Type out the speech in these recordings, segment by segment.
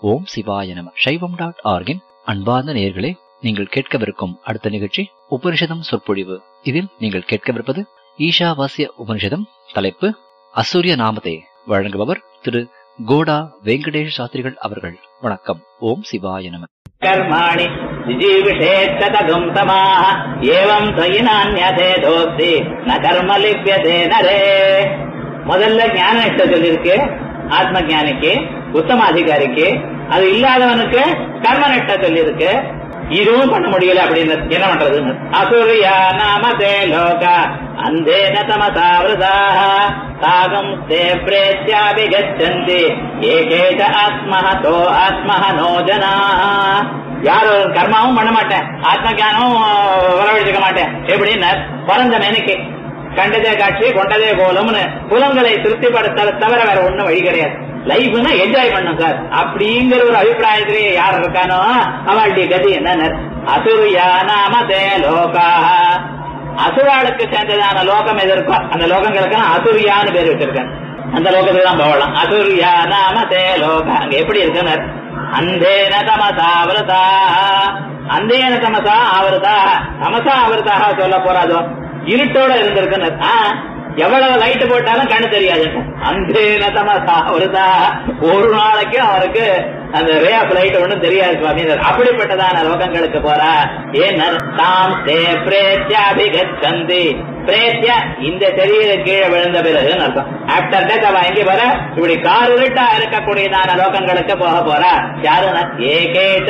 ஓம் சிவாய நம சைவம் டாட் ஆர்கின் அன்பார்ந்த நேயர்களே நீங்கள் கேட்கவிருக்கும் அடுத்த நிகழ்ச்சி உபனிஷதம் சொற்பொழிவு இதில் நீங்கள் கேட்கவிருப்பது ஈஷாவாசிய உபனிஷதம் தலைப்பு அசூரிய நாமதே வழங்குபவர் திரு கோடா வெங்கடேஷ சாஸ்திரிகள் அவர்கள் வணக்கம் ஓம் சிவாய நம कर्माणि जिजीविषेच्छतगुम् तमाः एवम् त्वयि नान्यथेदोऽस्ति न कर्म लिप्यते नरे முதல்ல ஞான நிஷ்டை சொல்லியிருக்கு ஆத்ம ஞானிக்கு உத்தம அதிகாரிக்கு அது இல்லாதவனுக்கு கர்ம நிஷ்டை சொல்லியிருக்கு இதுவும் பண்ண முடியல அப்படின்னு என்ன பண்றதுன்னு அசுரியா நாமதே லோகா அந்தேன தமசாவிரதாக தாகம் தே பிரேத்யாபிகச்சந்தி ஏகேஷ ஆத்மஹதோ ஆத்மஹனோ ஜனாः யார் ஒரு கர்மாவும் பண்ண மாட்டேன் ஆத்ம ஞானமும் வரவழைச்சுக்க மாட்டேன் எப்படின்னா பிறந்த மெனுக்கு கண்டதே காட்சி கொண்டதே கோலம்னு புலங்களை திருப்திப்படுத்த தவிர வேற ஒண்ணும் வழி கிடையாது லைஃப்னா என்ஜாய் பண்ணும் சார் அப்படிங்கிற ஒரு அபிப்பிராயத்திலேயே யார் இருக்கானோ அவளுடைய கதி என்ன அசுரியா நாமதே லோகா அசுராளுக்கு சேர்ந்ததான லோகம் எது இருக்கோ அந்த லோகங்களுக்கு அசுரியான்னு பேர் வச்சிருக்கேன் அந்த லோகத்துக்கு தான் போகலாம் அசுரியா நாமதே லோகா அங்க எப்படி இருக்குன்னு அந்தேன தமசா அவருதா அந்தேன தமசா அவருதா தமசா அவருதாக சொல்ல போறாதோ இருட்டோட இருந்திருக்குன்னு ஆ, எவ்வளவு லைட் போட்டாலும் கண்ணு தெரியாது அந்தேன தமசா அவருதா ஒரு நாளைக்கு அவருக்கு அந்த ரே ஆஃப் லைட் ஒண்ணும் தெரியாது சுவாமி அப்படிப்பட்டதான லோகங்களுக்கு போறா ஏன் தாம் தே பிரேத்யாபிகச்சந்தி பிரேத்ய இந்த சரீர கீழே விழுந்த பிறகுன்னு அர்த்தம் ஆப்டர் டெத் அவ எங்க போற இப்படி கார் இருட்டா இருக்கக்கூடியதான லோகங்களுக்கு போக போறா யாருன்னா ஏகேஷ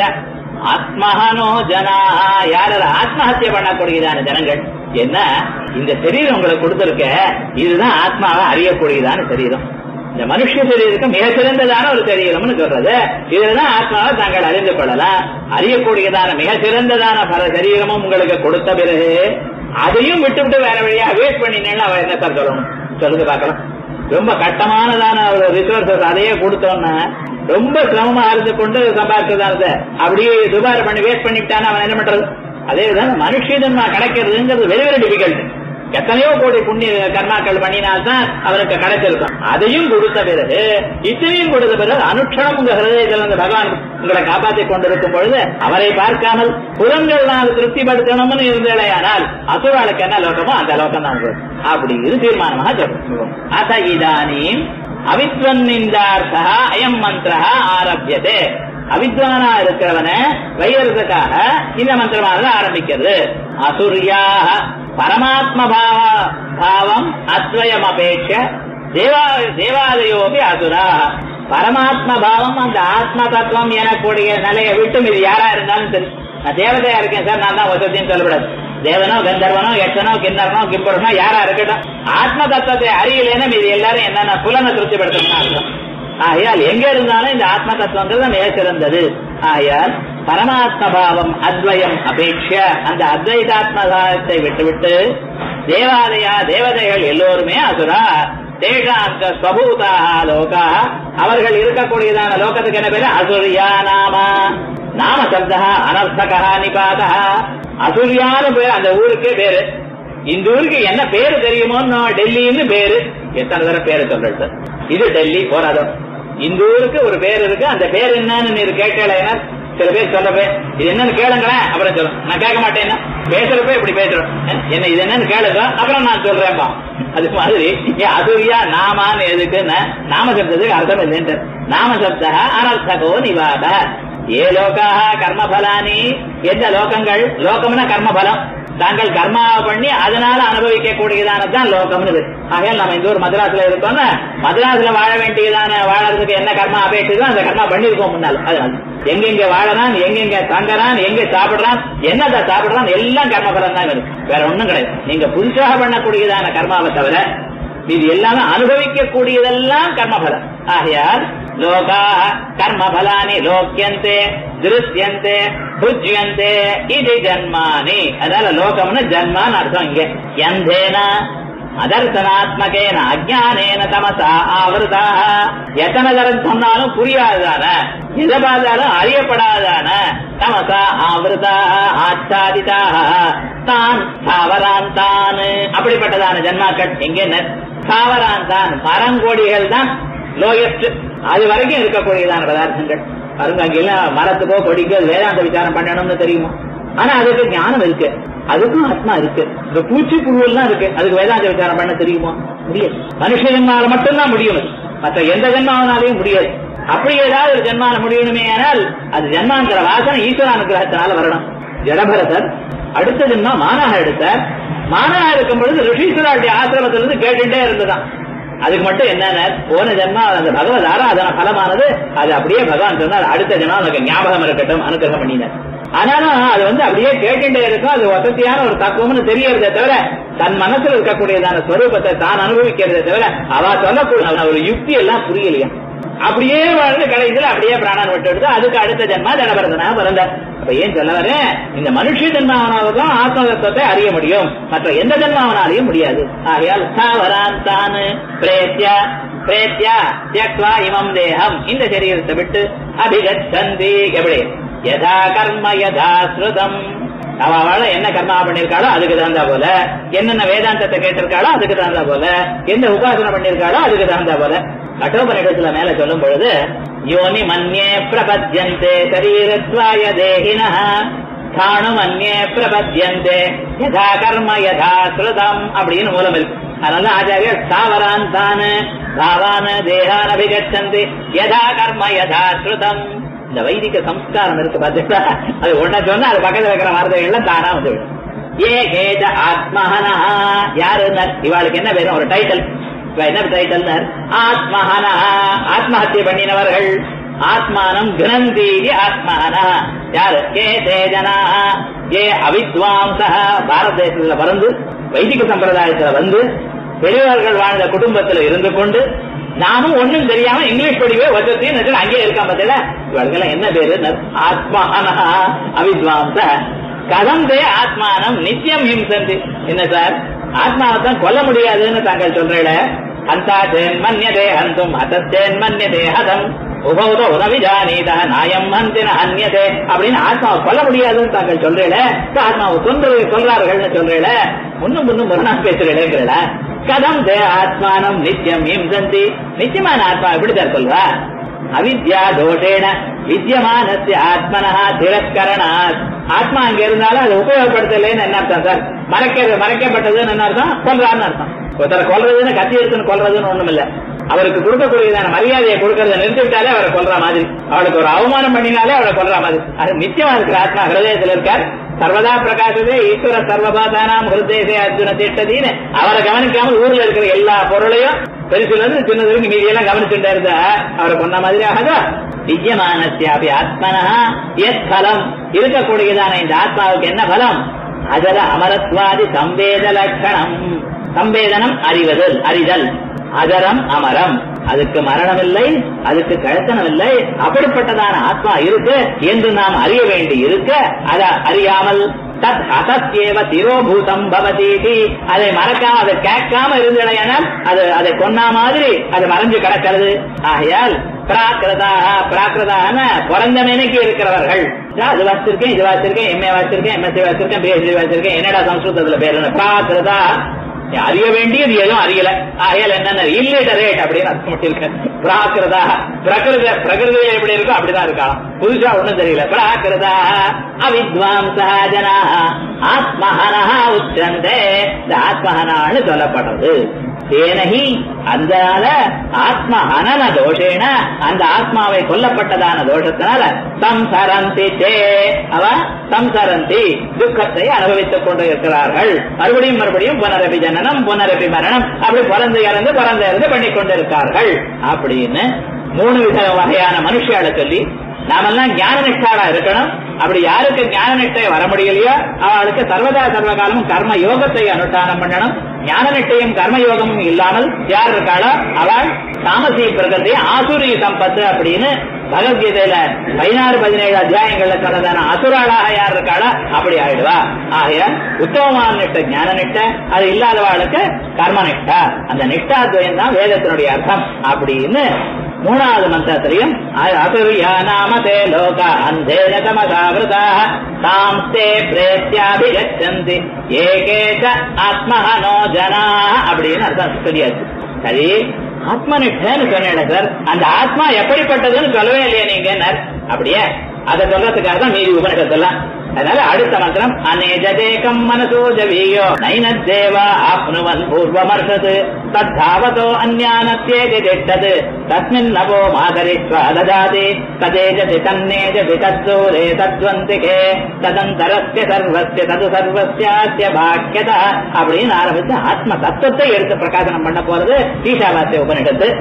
ஆத்மஹனோ ஜனா யார ஆத்மஹத்திய பண்ணக்கூடியதான ஜனங்கள் என்ன இந்த சரீரம் உங்களுக்கு கொடுத்திருக்க இதுதான் ஆத்மாவை அறியக்கூடியதான சரீரம் இந்த மனுஷ சரீரத்துக்கு மிக சிறந்ததான ஒரு சரீரம்னு சொல்றது இதுதான் ஆத்மாவை தாங்கள் அறிந்து கொள்ளலாம் அறியக்கூடியதான மிக சிறந்ததான பல சரீரமும் உங்களுக்கு கொடுத்த பிறகு அதையும் விட்டு விட்டு வேற வழியா வேஸ்ட் பண்ணினேன்னு அவன் என்ன சார் சொல்லணும் சொல்லுங்க பார்க்கலாம் ரொம்ப கட்டமானதான ஒரு ரிசோர்சஸ் அதையே கொடுத்தோன்னா ரொம்ப சிரமமா இருந்து கொண்டு சம்பாதிச்சதானத அப்படியே துபார பண்ணி வேஸ்ட் பண்ணிவிட்டான்னு அவன் என்ன பண்றது அதேதான் மனுஷன்மா கிடைக்கிறதுங்கிறது வெரி வெரி டிஃபிகல்ட் எத்தனையோ கோடி புண்ணிய கர்மாக்கள் பண்ணினால்தான் அவருக்கு கிடைச்சிருக்கும் அதையும் கொடுத்த பிறகு இத்தனையும் கொடுத்த பிறகு அனுட்சணம் உங்க ஹிருதயத்தில் அந்த பகவான் உங்களை காப்பாற்றிக் கொண்டிருக்கும் பொழுது அவரை பார்க்காமல் புலங்கள் நான் திருப்திப்படுத்தணும்னு இருந்தேயானால் அசுராளுக்கு என்ன லோகமோ அந்த லோகம் தான் உங்களுக்கு அப்படி இது தீர்மானமாக சொல்றோம் அத இதானீம் அவித்வன்னிந்தார்த்தா அயம் மந்திரா ஆரம்பியதே அவித்வானா இருக்கிறவன வைரதுக்காக இந்த மந்திரமானது ஆரம்பிக்கிறது அசுரியாக பரமாத்ம பாவ பாவம் அத்வயம் அபேட்ச தேவா தேவாலயோபி அசுரா பரமாத்ம பாவம் அந்த ஆத்ம தத்துவம் எனக்கூடிய நிலையை விட்டும் இது யாரா இருந்தாலும் சரி நான் தேவதையா இருக்கேன் சார் நான் தான் வசதின்னு சொல்லக்கூடாது தேவனோ கந்தர்வனோ யட்சனோ கிண்ணறனோ கிம்பரனோ யாரா இருக்கட்டும் ஆத்ம தத்துவத்தை அறியலைன்னா இது எல்லாரும் என்னென்ன புலனை திருப்திப்படுத்தணும் அர்த்தம் ஆகையால் எங்க இருந்தாலும் இந்த ஆத்ம தத்துவங்கிறது மிக சிறந்தது ஆகையால் பரமாத்ம பாவம் அத்வயம் அபேட்ச அந்த அத்வைதாத்மபாவத்தை விட்டுவிட்டு தேவாலயா தேவதைகள் எல்லோருமே அசுரா தேகாந்த ஸ்வபூதாக லோகா அவர்கள் இருக்கக்கூடியதான லோகத்துக்கு என்ன பேரு அசுரியா நாம நாம சப்தா அனர்த்தகா நிபாதா அசுரியான பேர் அந்த ஊருக்கே பேரு இந்த ஊருக்கு என்ன பேரு தெரியுமோன்னு டெல்லின்னு பேரு எத்தனை தடவை பேரு சொல்றது இது டெல்லி போறாதோ இந்த ஊருக்கு ஒரு பேர் இருக்கு அந்த பேர் என்னன்னு நீர் கேட்கல சில பேர் சொல்லப்பே இது என்னன்னு கேளுங்களேன் அப்புறம் சொல்லும் நான் கேட்க மாட்டேன்னா பேசுறப்ப இப்படி பேசுறோம் என்ன இது என்னன்னு கேளுங்க அப்புறம் நான் சொல்றேன்பா அது மாதிரி ஏன் அதுரியா நாமான்னு எதுக்குன்னு நாம சப்தத்துக்கு அர்த்தம் இல்லைன்ட்டு நாம சப்த அனர்த்தகோ நிவாத ஏ லோகாக கர்மபலானி எந்த லோகங்கள் லோகம்னா கர்மபலம் தாங்கள் கர்மா பண்ணி அதனால அனுபவிக்க கூடியதானதான் லோகம்னு ஆகையால் நம்ம இந்த ஒரு மദ്രാஸ்ல இருக்கோம்னா மദ്രാஸ்ல வாழ வேண்டியதான வாழறதுக்கு என்ன கர்மா அபேட்சிதோ அந்த கர்மா பண்ணிருக்கோம் முன்னால் அதனால எங்கெங்க வாழறான் எங்கெங்க தங்குறான் எங்க சாப்பிடுறான் என்னதை சாப்பிடுறான் எல்லாம் கர்மபலம் தான் இருக்கு வேற ஒண்ணும் கிடையாது நீங்க புதுசாக பண்ணக்கூடியதான கர்மாவை தவிர இது எல்லாமே அனுபவிக்க கூடியதெல்லாம் கர்மபலம் ஆகையால் லோகா கர்மபலானி லோக்கியந்தே திருஷ்யந்தே புஜ்யந்தே இது ஜன்மானி அதனால லோகம்னு ஜன்மான்னு அர்த்தம் இங்க எந்தேனா அதர்சனாத்மகேன அஜானேன தமசா ஆவருதா எத்தனை தரம் சொன்னாலும் புரியாததான எதை பார்த்தாலும் அறியப்படாதான தமசா ஆவருதா ஆச்சாதிதாக தான் தாவரான் தான் அப்படிப்பட்டதான ஜன்மாக்கள் எங்க தாவரான் தான் மரங்கொடிகள் தான் லோயஸ்ட் அது வரைக்கும் இருக்கக்கூடியதான பதார்த்தங்கள் பாருங்க அங்கெல்லாம் மரத்துக்கோ கொடிக்கோ வேதாந்த விசாரம் பண்ணணும்னு தெரியுமா ஆனா அதுக்கு ஞானம் இருக்கு அதுக்கும் ஆத்மா இருக்கு இந்த பூச்சி புழுவெல்லாம் இருக்கு அதுக்கு வேதாந்த விசாரம் பண்ண தெரியுமா முடியாது மனுஷ ஜென்மால மட்டும்தான் முடியும் அது. மற்ற எந்த ஜென்மாவனாலையும் முடியாது அப்படி ஏதாவது ஒரு ஜென்மால முடியணுமே ஆனால் அது ஜென்மாங்கிற வாசனை ஈஸ்வரானுகிரகத்தினால வரணும் ஜடபரதர் அடுத்த ஜென்மா மானாக எடுத்தார் மானாக இருக்கும் பொழுது ரிஷீஸ்வராவுடைய ஆசிரமத்திலிருந்து கேட்டுட்டே இருந்ததான் அதுக்கு மட்டும் என்னன்னா போன ஜென்மா அந்த பகவத் ஆராதன பலமானது அது அப்படியே பகவான் சொன்னார் அடுத்த ஜென்மா உனக்கு ஞாபகம் இருக்கட்டும் அனுகிரகம் பண்ணினார் ஆனாலும் அது வந்து அப்படியே கேட்டுட்டே இருக்கும் அது வசதியான ஒரு தத்துவம்னு தெரியறதே தவிர தன் மனசுல இருக்கக்கூடியதான ஸ்வரூபத்தை தான் அனுபவிக்கிறதே தவிர அவ சொல்லக்கூடிய ஒரு யுக்தி எல்லாம் புரியலையா அப்படியே வாழ்ந்து கடைசியில் அப்படியே பிராணன் விட்டு எடுத்து அதுக்கு அடுத்த ஜென்மா ஜடபரதனா பிறந்தார் அப்ப ஏன் சொல்ல வரேன் இந்த மனுஷ ஜென்மாவனால்தான் ஆத்ம தத்துவத்தை அறிய முடியும் மற்ற எந்த ஜென்மாவனாலையும் முடியாது ஆகையால் சாவரான் தானு பிரேத்யா பிரேத்யா தியக்வா இமம் தேகம் இந்த சரீரத்தை விட்டு அபிகச்சந்தி எப்படி யதா கர்ம யதா ஸ்ருதம் அவ அவள என்ன கர்மா பண்ணிருக்காளோ அதுக்கு தகுந்தா போல என்னென்ன வேதாந்தத்தை கேட்டிருக்காளோ அதுக்கு தகுந்தா போல என்ன உபாசனை பண்ணிருக்காளோ அதுக்கு தகுந்தா போல கட்டோபனிடத்துல மேல சொல்லும் பொழுது யோனி மன்யே பிரபத்யந்தே சரீரத்வாய தேகின காணு மன்யே பிரபத்யந்தே யதா கர்ம யதா ஸ்ருதம் அப்படின்னு மூலம் இருக்கு அதனால ஆச்சாரியர் சாவரான் தானு பாவான தேகான் அபிகச்சந்தி யதா கர்ம யதா ஸ்ருதம் இந்த வைதிக சம்ஸ்காரம் இருக்கு பாத்தீங்களா அது ஒன்ன சொன்னா அது பக்கத்துல இருக்கிற வார்த்தைகள்லாம் தானா வந்து விடும் ஏ கேஜ ஆத்மஹனா யாரு இவாளுக்கு என்ன பேரும் ஒரு டைட்டில் என்ன டைட்டில் ஆத்மஹனா ஆத்மஹத்திய பண்ணினவர்கள் ஆத்மானம் கிரந்தி ஆத்மஹனா யாரு கே தேஜனா ஏ அவித்வாம்ச பாரத தேசத்துல பிறந்து வைதிக சம்பிரதாயத்துல வந்து பெரியவர்கள் வாழ்ந்த குடும்பத்துல இருந்து கொண்டு நானும் ஒண்ணும் தெரியாம இங்கிலீஷ் படிவே வசத்தையும் அங்கேயே இருக்கான் பார்த்தல இவளுக்கெல்லாம் என்ன பேரு ஆத்மானா அவித்வாம்ச கதந்தே ஆத்மானம் நித்தியம் ஹிம்சந்தி என்ன சார் ஆத்மாவை தான் கொல்ல முடியாதுன்னு தாங்கள் சொல்றீங்கள ஹந்தா மன்யதே ஹந்தும் ஹதத்தேன் மன்யதே ஹதம் உபௌதோ உதவிஜானீத நாயம் ஹந்தின அந்நியதே அப்படின்னு ஆத்மாவை கொல்ல முடியாதுன்னு தாங்கள் சொல்றீங்கள ஆத்மாவை கொன்று சொல்றார்கள்னு சொல்றீங்கள முன்னும் முன்னும் முரணா பேசுறீங்களேங்கிறல கதம் தே ஆத்மானம் நித்தியம் இம்சந்தி நித்தியமான ஆத்மா எப்படி சார் சொல்றா அவித்யா தோஷேன வித்தியமானஸ்ய ஆத்மனஹா திரஸ்கரணாத் ஆத்மா அங்க இருந்தாலும் அதை உபயோகப்படுத்தலைன்னு என்ன அர்த்தம் சார் மறைக்க மறைக்கப்பட்டதுன்னு என்ன அர்த்தம் கொல்றான்னு அர்த்தம் ஒருத்தரை கொல்றதுன்னு கத்தி எடுத்துன்னு கொல்றதுன்னு ஒண்ணும் இல்ல அவருக்கு கொடுக்கக்கூடியதான மரியாதையை கொடுக்கறத நிறுத்திவிட்டாலே அவரை கொல்ற மாதிரி அவளுக்கு ஒரு அவமானம் பண்ணினாலே அவளை கொல்ற மாதிரி அது நிச்சயமா இருக்கிற ஆத்மா ஹிருதயத்தில் இருக்கார் சர்வதா பிரகாசதே ஈஸ்வர சர்வபாதானாம் ஹிருதயசே அர்ஜுன திட்டதின்னு அவரை கவனிக்காமல் ஊர்ல இருக்கிற எல்லா பொருளையும் பெருசுல இருந்து சின்னது வரைக்கும் மீதியெல்லாம் கவனிச்சுட்டே இருந்தா அவரை கொண்ட மாதிரி ஆகாதா வித்யமானஸ்யாபி ஆத்மனா எத் பலம் இருக்கக்கூடியதான இந்த ஆத்மாவுக்கு என்ன பலம் அதல அமரத்வாதி சம்பேத லட்சணம் சம்பேதனம் அறிவதல் அறிதல் அதரம் அமரம் அதுக்கு மரணம் இல்லை அதுக்கு கழத்தனம் இல்லை அப்படிப்பட்டதான ஆத்மா இருக்கு என்று நாம் அறிய வேண்டி இருக்க அத அறியாமல் தத் அசத்யேவ திரோபூதம் பவதீதி அதை மறக்காம அதை கேட்காம இருந்தடையானால் அது அதை கொன்னா மாதிரி அது மறைஞ்சு கிடக்கிறது ஆகையால் பிராகிருதா பிராகிருதான பிறந்த மேனைக்கு இருக்கிறவர்கள் அது வச்சிருக்கேன் இது வச்சிருக்கேன் எம்ஏ வச்சிருக்கேன் எம்எஸ்சி வச்சிருக்கேன் பிஹெச்டி வச்சிருக்கேன் என்னடா சம்ஸ்கிருதத்துல பேரு பிராகிருதா அறிய வேண்டியது எதுவும் அறியல ஆகையால் என்னென்ன இல்லிட்டரேட் அப்படின்னு அர்த்தம் இருக்கு பிராகிருதா பிரகிருத பிரகிருதி எப்படி இருக்கோ அப்படிதான் இருக்கலாம் புதுசா ஒண்ணும் தெரியல பிராகிருதா அவித்வாம்சா ஜனா ஆத்மஹனா உச்சந்தே இந்த ஆத்மஹனான்னு சொல்லப்படுறது தேனகி அந்த ஆத்ம ஹனன தோஷேன அந்த ஆத்மாவை கொல்லப்பட்டதான தோஷத்தினால சம்சரந்தி தே அவ சம்சரந்தி துக்கத்தை அனுபவித்துக் கொண்டு இருக்கிறார்கள் மறுபடியும் மறுபடியும் புனரபி ஜனனம் புனரபி மரணம் அப்படி பிறந்து இறந்து பிறந்து இறந்து பண்ணி கொண்டிருக்கார்கள் அப்படின்னு மூணு வித வகையான மனுஷால சொல்லி நாமெல்லாம் ஞான நிஷ்டாடா இருக்கணும் அப்படி யாருக்கு ஞான நிஷ்டை வர முடியலையோ அவளுக்கு சர்வதா சர்வகாலமும் கர்ம யோகத்தை அனுஷ்டானம் பண்ணணும் ஞான நிஷ்டையும் கர்ம யோகமும் இல்லாமல் யார் இருக்காளோ அவள் தாமசி பிரகதி ஆசுரி சம்பத்து அப்படின்னு பகவத்கீதையில பதினாறு பதினேழு அத்தியாயங்கள்ல சொன்னதான அசுராளாக யார் இருக்காளோ அப்படி ஆயிடுவா ஆகைய உத்தமமான நிஷ்ட ஞான நிஷ்ட அது இல்லாதவாளுக்கு கர்ம நிஷ்டா அந்த நிஷ்டாத்வயம் தான் வேதத்தினுடைய அர்த்தம் அப்படின்னு மூணாவது மந்திரத்திலையும் அசுரியா நாமதே லோக அந்தேன தமசாவிரதா தாம் தே பிரேத்தியாபிகச்சந்தி ஏகேச ஆத்மஹனோ ஜனா அப்படின்னு அர்த்தம் சொல்லியாச்சு சரி ஆத்மனிஷ்டன்னு சொன்னேன் சார் அந்த ஆத்மா எப்படிப்பட்டதுன்னு சொல்லவே இல்லையா நீங்க அப்படியே அதை சொல்றதுக்காக தான் மீதி உபனிஷத்தெல்லாம் அதனால அடுத்த மந்திரம் அநேஜதேகம் மனசோ ஜவீயோ நைனத்தேவா ஆப்னுவன் பூர்வமர்ஷத் தத்தாவதோ அந்யானத்யேதி திட்டது தஸ்மின் நவோ மாதரித்வா ததாதி ததேஜதி தன்னேஜதி தத்தூரே தத்வந்திகே ததந்தரஸ்ய சர்வஸ்ய தது சர்வஸ்யாஸ்ய பாக்கியதா அப்படின்னு ஆரம்பிச்சு ஆத்ம தத்துவத்தை எடுத்து பிரகாசனம் பண்ண போறது ஈஷாவாசிய உபனிஷத்து